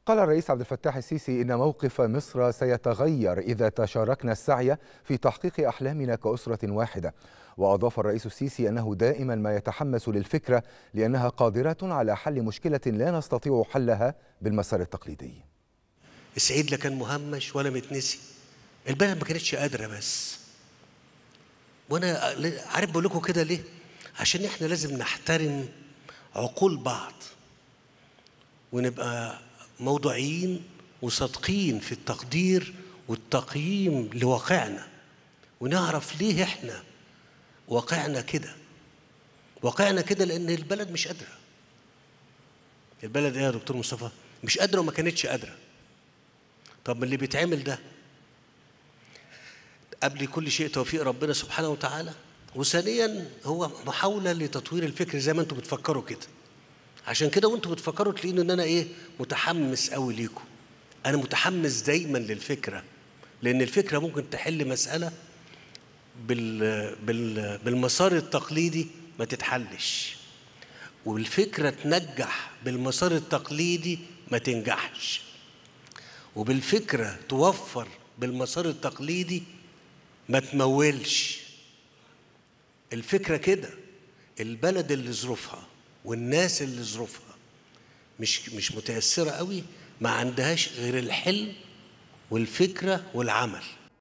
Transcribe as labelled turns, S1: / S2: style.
S1: قال الرئيس عبد الفتاح السيسي إن موقف مصر سيتغير إذا تشاركنا السعي في تحقيق أحلامنا كأسرة واحدة وأضاف الرئيس السيسي أنه دائما ما يتحمس للفكرة لأنها قادرة على حل مشكلة لا نستطيع حلها بالمسار التقليدي
S2: السعيد لا كان مهمش ولا متنسي البلد ما كانتش قادرة بس وأنا عارف بقول لكم كده ليه عشان احنا لازم نحترم عقول بعض ونبقى موضوعيين وصادقين في التقدير والتقييم لواقعنا ونعرف ليه احنا واقعنا كده واقعنا كده لان البلد مش قادره البلد ايه يا دكتور مصطفى مش قادره وما كانتش قادره طب من اللي بيتعمل ده قبل كل شيء توفيق ربنا سبحانه وتعالى وثانيا هو محاوله لتطوير الفكر زي ما انتم بتفكروا كده عشان كده وانتم بتفكروا تلاقين ان انا ايه متحمس قوي ليكم انا متحمس دايما للفكره لان الفكره ممكن تحل مساله بال بال بالمسار التقليدي ما تتحلش والفكره تنجح بالمسار التقليدي ما تنجحش وبالفكره توفر بالمسار التقليدي ما تمولش الفكره كده البلد اللي ظروفها والناس اللي ظروفها مش مش متاثره قوي ما عندهاش غير الحلم والفكره والعمل